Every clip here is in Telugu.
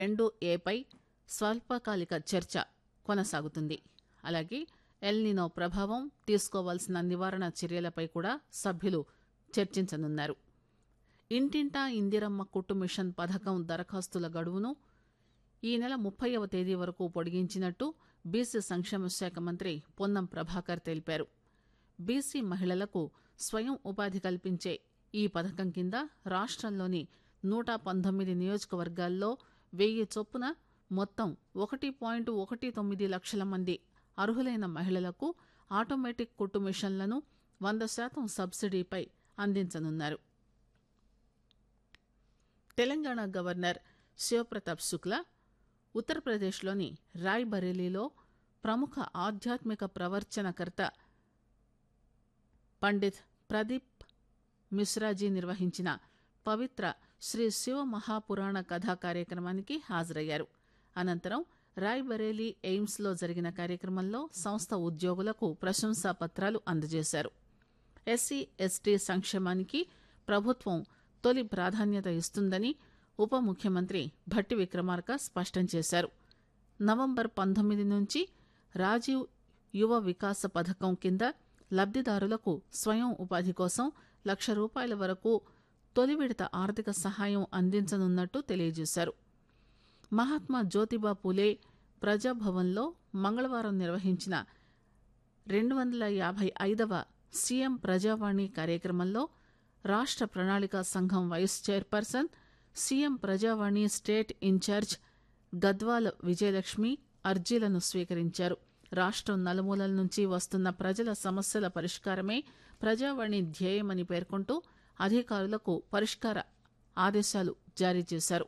రెండు ఏపై స్వల్పకాలిక చర్చ కొనసాగుతుంది అలాగే ఎల్నినో ప్రభావం తీసుకోవాల్సిన నివారణ చర్యలపై కూడా సభ్యులు చర్చించనున్నారు ఇంటింటా ఇందిరమ్మ కుట్టు మిషన్ పథకం దరఖాస్తుల గడువును ఈ నెల ముప్పైవ తేదీ వరకు పొడిగించినట్టు బీసీ సంక్షేమ శాఖ మంత్రి పొన్నం ప్రభాకర్ తెలిపారు బీసీ మహిళలకు స్వయం ఉపాధి కల్పించే ఈ పథకం కింద రాష్ట్రంలోని నూట పంతొమ్మిది నియోజకవర్గాల్లో వెయ్యి చొప్పున మొత్తం ఒకటి పాయింట్ ఒకటి తొమ్మిది లక్షల మంది అర్హులైన మహిళలకు ఆటోమేటిక్ కుట్టు మిషన్లను వంద శాతం సబ్సిడీపై అందించనున్నారు తెలంగాణ గవర్నర్ శివప్రతాప్ శుక్లా ఉత్తరప్రదేశ్లోని రాయ్బరేలీలో ప్రముఖ ఆధ్యాత్మిక ప్రవర్చనకర్త పండిత్ ప్రదీప్ మిశ్రాజీ నిర్వహించిన పవిత్ర శ్రీ శివ మహాపురాణ కథా కార్యక్రమానికి హాజరయ్యారు అనంతరం రాయ్బరేలీ ఎయిమ్స్ లో జరిగిన కార్యక్రమంలో సంస్థ ఉద్యోగులకు ప్రశంసా పత్రాలు అందజేశారు ఎస్సీ ఎస్టీ సంక్షేమానికి ప్రభుత్వం తొలి ప్రాధాన్యత ఇస్తుందని ఉప ముఖ్యమంత్రి భట్టి విక్రమార్క స్పష్టం చేశారు నవంబర్ పంతొమ్మిది నుంచి రాజీవ్ యువ వికాస పథకం కింద లబ్దిదారులకు స్వయం ఉపాధి కోసం లక్ష రూపాయల వరకు తొలి విడత ఆర్థిక సహాయం అందించనున్నట్టు తెలియజేశారు మహాత్మా జ్యోతిబా పూలే ప్రజాభవన్లో మంగళవారం నిర్వహించిన రెండు వందల యాభై ఐదవ సీఎం ప్రజావాణి కార్యక్రమంలో రాష్ట్ర ప్రణాళికా సంఘం vice chairperson CM Prajavani state incharge Gadwal Vijayalakshmi అర్జీలను స్వీకరించారు రాష్ట్రం నలుమూలల నుంచి వస్తున్న ప్రజల సమస్యల పరిష్కారమే ప్రజావాణి ధ్యేయమని పేర్కొంటూ అధికారులకు పరిష్కార ఆదేశాలు జారీ చేశారు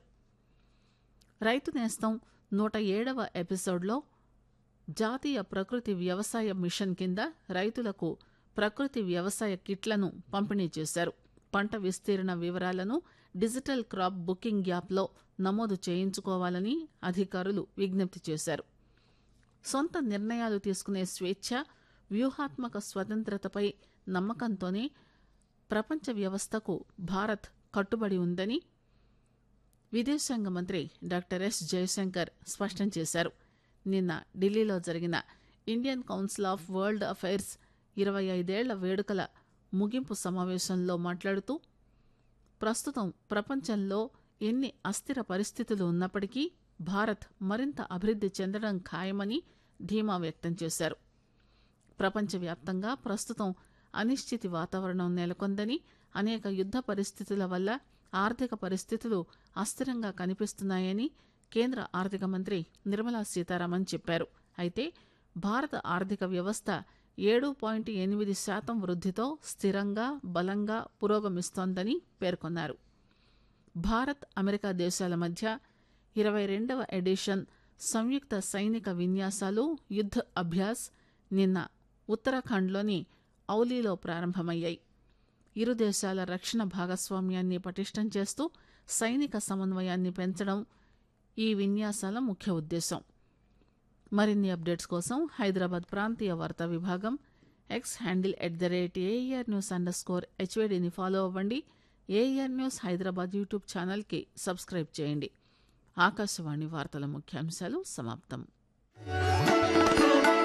రైతు నేస్తం నూట ఏడవ ఎపిసోడ్లో జాతీయ ప్రకృతి వ్యవసాయ మిషన్ కింద రైతులకు ప్రకృతి వ్యవసాయ కిట్లను పంపిణీ చేశారు పంట విస్తీర్ణ వివరాలను డిజిటల్ క్రాప్ బుకింగ్ యాప్లో నమోదు చేయించుకోవాలని అధికారులు విజ్ఞప్తి చేశారు సొంత నిర్ణయాలు తీసుకునే స్వేచ్ఛ వ్యూహాత్మక స్వతంత్రతపై నమ్మకంతోనే ప్రపంచ వ్యవస్థకు భారత్ కట్టుబడి ఉందని విదేశాంగ మంత్రి డాక్టర్ ఎస్ జయశంకర్ స్పష్టం చేశారు నిన్న ఢిల్లీలో జరిగిన Indian council of world affairs ఇరవై ఐదేళ్ల వేడుకల ముగింపు సమావేశంలో మాట్లాడుతూ ప్రస్తుతం ప్రపంచంలో ఎన్ని అస్థిర పరిస్థితులు ఉన్నప్పటికీ భారత్ మరింత అభివృద్ధి చెందడం ఖాయమని ధీమా వ్యక్తం చేశారు ప్రపంచవ్యాప్తంగా ప్రస్తుతం అనిశ్చితి వాతావరణం నెలకొందని అనేక యుద్ధ పరిస్థితుల వల్ల ఆర్థిక పరిస్థితులు అస్థిరంగా కనిపిస్తున్నాయని కేంద్ర ఆర్థిక మంత్రి నిర్మలా సీతారామన్ చెప్పారు అయితే భారత ఆర్థిక వ్యవస్థ ఏడు పాయింట్ ఎనిమిది శాతం వృద్ధితో స్థిరంగా బలంగా పురోగమిస్తోందని పేర్కొన్నారు భారత్ అమెరికా దేశాల మధ్య ఇరవై రెండవ ఎడిషన్ సంయుక్త సైనిక విన్యాసాలు యుద్ధ అభ్యాస్ నిన్న ఉత్తరాఖండ్లోని ఔలీలో ప్రారంభమయ్యాయి ఇరు దేశాల రక్షణ భాగస్వామ్యాన్ని పటిష్టం చేస్తూ సైనిక సమన్వయాన్ని పెంచడం ఈ విన్యాసాల ముఖ్య ఉద్దేశం మరిన్ని అప్డేట్స్ కోసం హైదరాబాద్ ప్రాంతీయ వార్తా విభాగం X handle at the rate AR news underscore హెచ్వేడిని ఫాలో అవ్వండి ఏఆర్ న్యూస్ హైదరాబాద్ యూట్యూబ్ ఛానల్కి సబ్స్క్రైబ్ చేయండి ఆకాశవాణి వార్తల ముఖ్యాంశాలు సమాప్తం